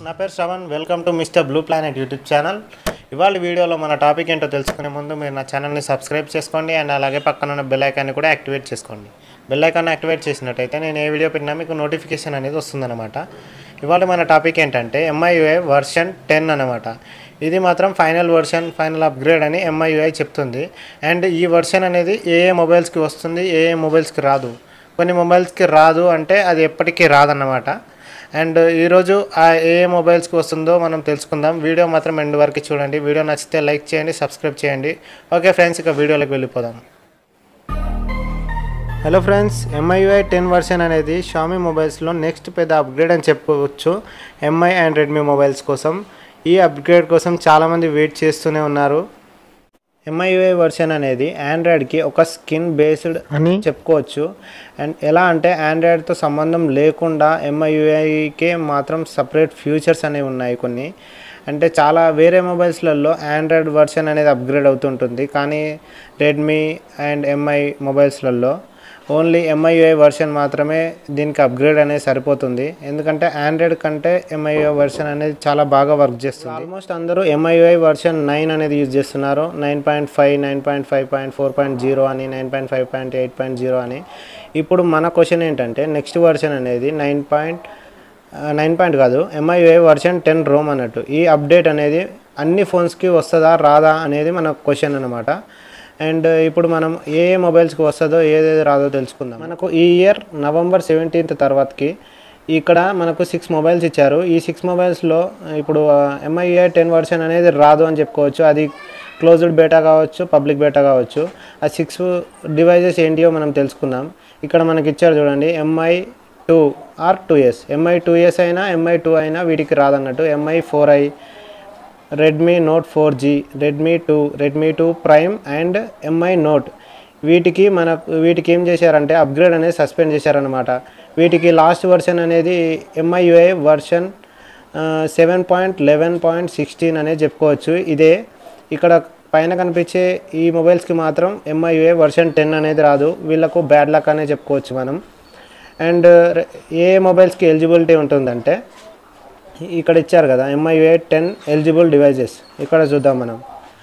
నా పేరు Shravan welcome to mister blue planet YouTube channel ఇవాళ వీడియోలో మన టాపిక్ ఏంటో తెలుసుకునే ముందు మీరు నా ఛానల్ని సబ్స్క్రైబ్ చేసుకోండి అండ్ అలాగే పక్కన ఉన్న బెల్ ఐకాన్ని కూడా యాక్టివేట్ చేసుకోండి బెల్ ఐకాన్ యాక్టివేట్ చేసినట్టయితే నేను ఏ వీడియో పెట్టినా మీకు నోటిఫికేషన్ అనేది వస్తుందన్నమాట ఇవాళ మన టాపిక్ ఏంటంటే ఎంఐయుఐ వర్షన్ టెన్ అనమాట ఇది మాత్రం ఫైనల్ వర్షన్ ఫైనల్ అప్గ్రేడ్ అని ఎంఐయుఐ చెప్తుంది అండ్ ఈ వర్షన్ అనేది ఏ ఏ మొబైల్స్కి వస్తుంది ఏ ఏ మొబైల్స్కి రాదు కొన్ని మొబైల్స్కి రాదు అంటే అది ఎప్పటికీ రాదన్నమాట అండ్ ఈరోజు ఆ ఏ ఏ మొబైల్స్కి వస్తుందో మనం తెలుసుకుందాం వీడియో మాత్రం ఎండ్ వరకు చూడండి వీడియో నచ్చితే లైక్ చేయండి సబ్స్క్రైబ్ చేయండి ఓకే ఫ్రెండ్స్ ఇక వీడియోలోకి వెళ్ళిపోదాం hello friends MIUI ten version అనేది షామీ మొబైల్స్లో నెక్స్ట్ పెద్ద అప్గ్రేడ్ అని చెప్పవచ్చు ఎంఐ అండ్ రెడ్మీ మొబైల్స్ కోసం ఈ అప్గ్రేడ్ కోసం చాలామంది వెయిట్ చేస్తూనే ఉన్నారు ఎంఐయుఐ వర్షన్ అనేది ఆండ్రాయిడ్కి ఒక స్కిన్ బేస్డ్ అని చెప్పుకోవచ్చు అండ్ ఎలా అంటే ఆండ్రాయిడ్తో సంబంధం లేకుండా ఎంఐయుఐకే మాత్రం సపరేట్ ఫ్యూచర్స్ అనేవి ఉన్నాయి కొన్ని అంటే చాలా వేరే మొబైల్స్లలో ఆండ్రాయిడ్ వర్షన్ అనేది అప్గ్రేడ్ అవుతుంటుంది కానీ రెడ్మీ అండ్ ఎంఐ మొబైల్స్లలో ఓన్లీ ఎంఐయుఐ వర్షన్ మాత్రమే దీనికి అప్గ్రేడ్ అనేది సరిపోతుంది ఎందుకంటే ఆండ్రాయిడ్ కంటే ఎంఐయుఐ వర్షన్ అనేది చాలా బాగా వర్క్ చేస్తుంది ఆల్మోస్ట్ అందరూ ఎంఐయుఐ వర్షన్ నైన్ అనేది యూజ్ చేస్తున్నారు nine point five nine point five point four point zero అని nine point five point eight point zero అని ఇప్పుడు మన క్వశ్చన్ ఏంటంటే నెక్స్ట్ వర్షన్ అనేది నైన్ పాయింట్ నైన్ పాయింట్ కాదు ఎంఐయుఐ వర్షన్ టెన్ రోమ్ అన్నట్టు ఈ అప్డేట్ అనేది అన్ని ఫోన్స్కి వస్తుందా రాదా అనేది మన క్వశ్చన్ అనమాట అండ్ ఇప్పుడు మనం ఏ ఏ మొబైల్స్కి వస్తుందో ఏదేది రాదో తెలుసుకుందాం మనకు ఈ ఇయర్ నవంబర్ సెవెంటీన్త్ తర్వాతకి ఇక్కడ మనకు సిక్స్ మొబైల్స్ ఇచ్చారు ఈ సిక్స్ మొబైల్స్లో ఇప్పుడు ఎంఐఏ టెన్ వర్షన్ అనేది రాదు అని చెప్పుకోవచ్చు అది క్లోజ్డ్ బేటా కావచ్చు పబ్లిక్ బేటా కావచ్చు ఆ సిక్స్ డివైజెస్ ఏంటియో మనం తెలుసుకుందాం ఇక్కడ మనకి ఇచ్చారు చూడండి Mi two or two S Mi two S అయినా ఎంఐ టూ అయినా వీటికి రాదన్నట్టు Mi four i Redmi note four G Redmi two Redmi two prime and Mi note వీటికి మనకు వీటికి ఏం చేశారంటే అప్గ్రేడ్ అనేది సస్పెండ్ చేశారనమాట వీటికి లాస్ట్ వర్షన్ అనేది MIUI version seven point eleven point sixteen అనేది చెప్పుకోవచ్చు ఇదే ఇక్కడ పైన కనిపించే ఈ మొబైల్స్కి మాత్రం ఎంఐయుఐ వర్షన్ టెన్ అనేది రాదు వీళ్ళకు బ్యాడ్ లక్ అనే చెప్పుకోవచ్చు మనం అండ్ ఏ మొబైల్స్కి ఎలిజిబిలిటీ ఉంటుందంటే ఇక్కడ ఇచ్చారు కదా ఎంఐయుఐ టెన్ ఎలిజిబుల్ డివైజెస్ ఇక్కడ చూద్దాం మనం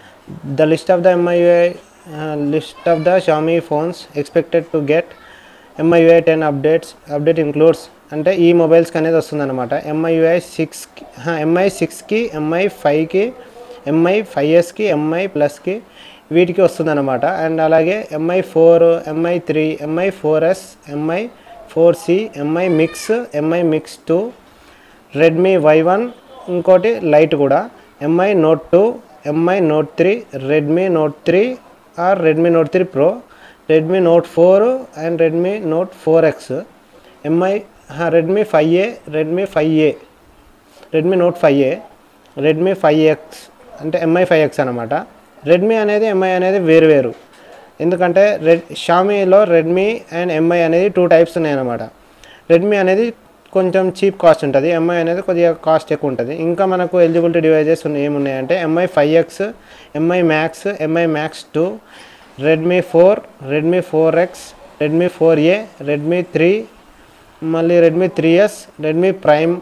the list of the MIUI list of the Xiaomi phones expected to get MIUI ten updates update includes అంటే ఈ మొబైల్స్కి అనేది వస్తుందన్నమాట ఎంఐయుఐ సిక్స్కి ఎంఐ సిక్స్కి ఎంఐ ఫైవ్కి ఎంఐ ఫైవ్ ఎస్కి ఎంఐ ప్లస్కి వీటికి వస్తుందన్నమాట అండ్ అలాగే Mi four Mi three Mi four S Mi four C Mi mix Mi mix two Redmi Y one ఇంకోటి లైట్ కూడా Mi note two Mi note three Redmi note three or Redmi note three pro Redmi note four and Redmi note four X Mi Redmi five A Redmi five A Redmi note five A Redmi five X అంటే Mi five X అనమాట Redmi అనేది Mi అనేది వేరు వేరు ఎందుకంటే red షామీలో Redmi and Mi అనేది two types ఉన్నాయన్నమాట రెడ్మీ అనేది కొంచెం చీప్ కాస్ట్ ఉంటుంది ఎంఐ అనేది కొద్దిగా కాస్ట్ ఎక్కువ ఉంటుంది ఇంకా మనకు ఎలిజిబిలిటీ డివైజెస్ ఉన్నాయి ఏమున్నాయంటే Mi five X Mi max Mi max two Redmi four Redmi four X Redmi four A Redmi three మళ్ళీ Redmi three S Redmi prime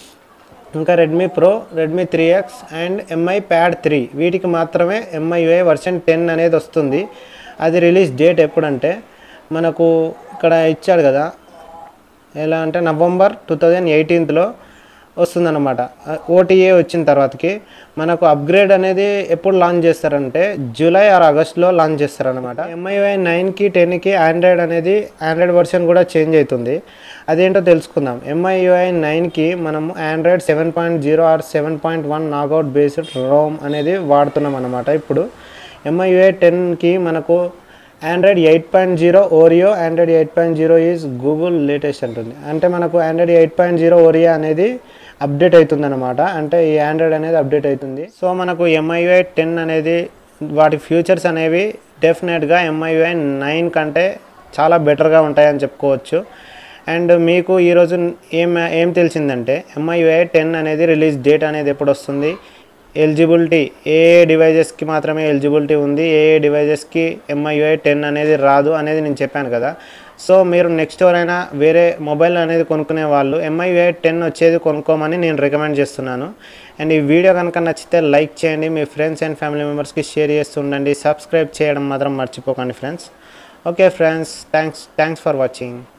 ఇంకా Redmi pro Redmi three X and Mi pad three వీటికి మాత్రమే MIUI version ten అనేది వస్తుంది అది release date ఎప్పుడంటే మనకు ఇక్కడ ఇచ్చాడు కదా ఎలా అంటే నవంబర్ టూ థౌజండ్ ఎయిటీన్త్లో వస్తుందన్నమాట ఓటీఏ వచ్చిన తర్వాతకి మనకు అప్గ్రేడ్ అనేది ఎప్పుడు లాంచ్ చేస్తారంటే జూలై ఆర్ ఆగస్ట్లో లాంచ్ చేస్తారనమాట ఎంఐవై నైన్కి టెన్కి ఆండ్రాయిడ్ అనేది ఆండ్రాయిడ్ వర్షన్ కూడా చేంజ్ అవుతుంది అదేంటో తెలుసుకుందాం ఎంఐయుఐ నైన్కి మనము Android seven point zero or seven point one Nougat based ROM అనేది వాడుతున్నాం అనమాట ఇప్పుడు ఎంఐయుఐ టెన్కి మనకు Android eight point zero Oreo Android eight point zero is Google latest అంటుంది అంటే మనకు Android eight point zero Oreo అనేది అప్డేట్ అవుతుంది అనమాట అంటే ఈ ఆండ్రాయిడ్ అనేది అప్డేట్ అవుతుంది సో మనకు ఎంఐయుఐ టెన్ అనేది వాటి ఫ్యూచర్స్ అనేవి డెఫినెట్గా ఎంఐయుఐ నైన్ కంటే చాలా బెటర్గా ఉంటాయని చెప్పుకోవచ్చు అండ్ మీకు ఈరోజు ఏం ఏం తెలిసిందంటే ఎంఐయుఐ టెన్ అనేది రిలీజ్ డేట్ అనేది ఎప్పుడు వస్తుంది ఎలిజిబిలిటీ ఏ ఏ డివైజెస్కి మాత్రమే ఎలిజిబిలిటీ ఉంది ఏ ఏ డివైజెస్కి ఎంఐయుఐ టెన్ అనేది రాదు అనేది నేను చెప్పాను కదా సో మీరు నెక్స్ట్ ఎవరైనా వేరే మొబైల్ అనేది కొనుక్కునే వాళ్ళు ఎంఐఏ టెన్ వచ్చేది కొనుక్కోమని నేను రికమెండ్ చేస్తున్నాను అండ్ ఈ వీడియో కనుక నచ్చితే లైక్ చేయండి మీ ఫ్రెండ్స్ అండ్ ఫ్యామిలీ మెంబర్స్కి షేర్ చేస్తుండండి సబ్స్క్రైబ్ చేయడం మాత్రం మర్చిపోకండి friends okay friends thanks thanks for watching